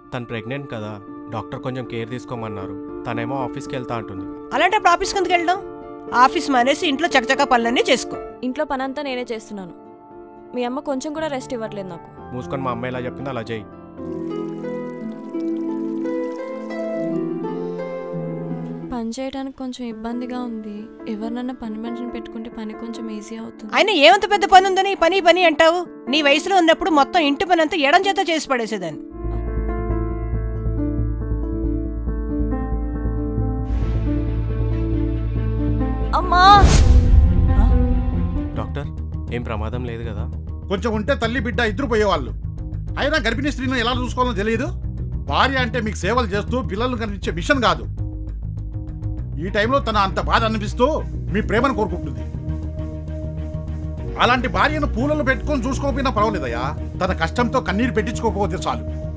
తను ప్రెగ్నెంట్ కదా డాక్టర్ కొంచెం కేర్ తీసుకోమన్నారు తనేమో ఆఫీస్కి వెళ్తా అంటుంది అలాంటప్పుడు ఆఫీస్కి ఎందుకు వెళ్ళడం ఆఫీస్ మానేసి ఇంట్లో చకచకా పనులన్నీ చేసుకో ఇంట్లో పనంతా నేనే చేస్తున్నాను మీ అమ్మ కొంచెం కూడా రెస్ట్ ఇవ్వట్లేదు నాకు మూసుకొని మా అమ్మ ఎలా చెప్పిందో అలా చేయి పని చేయడానికి కొంచెం ఇబ్బందిగా ఉంది ఎవరినన్నా పని మనిషిని పెట్టుకుంటే పని కొంచెం ఈజీ అవుతుంది అయినా ఏమంత పెద్ద పని ఉందని పని పని అంటావు నీ వయసులో ఉన్నప్పుడు మొత్తం ఇంటి పని అంతా ఎడం చేత చేసి పడేసేదాన్ని అమ్మా డాక్టర్ ఏం ప్రమాదం లేదు కదా కొంచెం ఉంటే తల్లి బిడ్డ ఇద్దరు పోయేవాళ్ళు అయినా గర్భిణీ స్త్రీని ఎలా చూసుకోవాలో తెలియదు భార్య అంటే మీకు సేవలు చేస్తూ పిల్లలను కనిపించే మిషన్ కాదు ఈ టైంలో తన అంత బాధ అనిపిస్తూ మీ ప్రేమను కోరుకుంటుంది అలాంటి భార్యను పూలలో పెట్టుకొని చూసుకోకపోయినా పర్వాలేదయ్యా తన కష్టంతో కన్నీరు పెట్టించుకోకపోతే చాలు